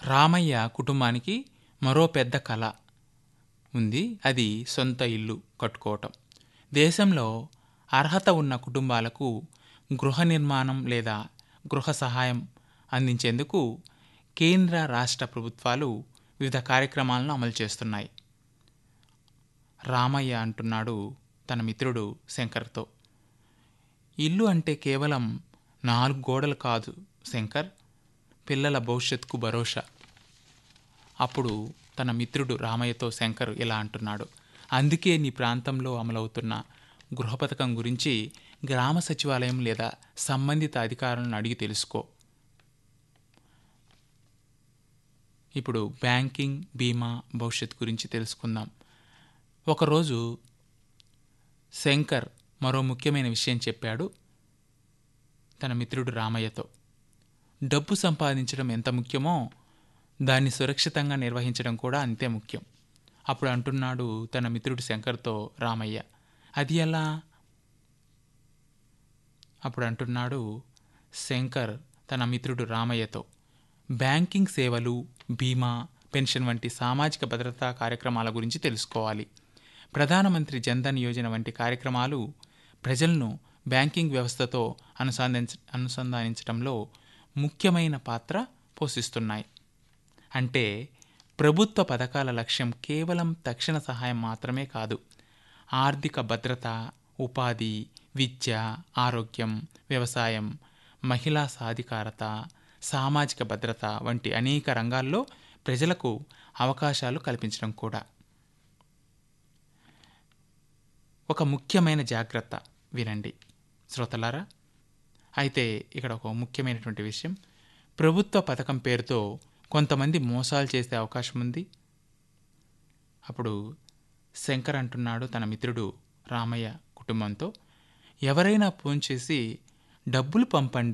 రామయ్య కుటుంబానికి మరో పెద్ద కళ ఉంది అది సొంత ఇల్లు కట్టుకోవటం దేశంలో అర్హత ఉన్న కుటుంబాలకు గృహ నిర్మాణం లేదా గృహ సహాయం అందించేందుకు కేంద్ర రాష్ట్ర ప్రభుత్వాలు వివిధ కార్యక్రమాలను అమలు చేస్తున్నాయి రామయ్య అంటున్నాడు తన మిత్రుడు శంకర్తో ఇల్లు అంటే కేవలం నాలుగు గోడలు కాదు శంకర్ పిల్లల భవిష్యత్తుకు భరోసా అప్పుడు తన మిత్రుడు రామయ్యతో శంకర్ ఇలా అంటున్నాడు అందుకే నీ ప్రాంతంలో అమలవుతున్న గృహ పథకం గురించి గ్రామ సచివాలయం లేదా సంబంధిత అధికారులను అడిగి తెలుసుకో ఇప్పుడు బ్యాంకింగ్ బీమా భవిష్యత్ గురించి తెలుసుకుందాం ఒకరోజు శంకర్ మరో ముఖ్యమైన విషయం చెప్పాడు తన మిత్రుడు రామయ్యతో డబ్బు సంపాదించడం ఎంత ముఖ్యమో దాన్ని సురక్షితంగా నిర్వహించడం కూడా అంతే ముఖ్యం అప్పుడు అంటున్నాడు తన మిత్రుడు శంకర్తో రామయ్య అది ఎలా అప్పుడు అంటున్నాడు శంకర్ తన మిత్రుడు రామయ్యతో బ్యాంకింగ్ సేవలు బీమా పెన్షన్ వంటి సామాజిక భద్రతా కార్యక్రమాల గురించి తెలుసుకోవాలి ప్రధానమంత్రి జన్ధన్ యోజన వంటి కార్యక్రమాలు ప్రజలను బ్యాంకింగ్ వ్యవస్థతో అనుసంధానించ అనుసంధానించడంలో ముఖ్యమైన పాత్ర పోషిస్తున్నాయి అంటే ప్రభుత్వ పథకాల లక్ష్యం కేవలం తక్షణ సహాయం మాత్రమే కాదు ఆర్థిక భద్రత ఉపాధి విద్య ఆరోగ్యం వ్యవసాయం మహిళా సాధికారత సామాజిక భద్రత వంటి అనేక రంగాల్లో ప్రజలకు అవకాశాలు కల్పించడం కూడా ఒక ముఖ్యమైన జాగ్రత్త వినండి శ్రోతలారా అయితే ఇక్కడ ఒక ముఖ్యమైనటువంటి విషయం ప్రభుత్వ పథకం పేరుతో కొంతమంది మోసాలు చేసే అవకాశం ఉంది అప్పుడు శంకర్ అంటున్నాడు తన మిత్రుడు రామయ్య కుటుంబంతో ఎవరైనా ఫోన్ చేసి డబ్బులు పంపండి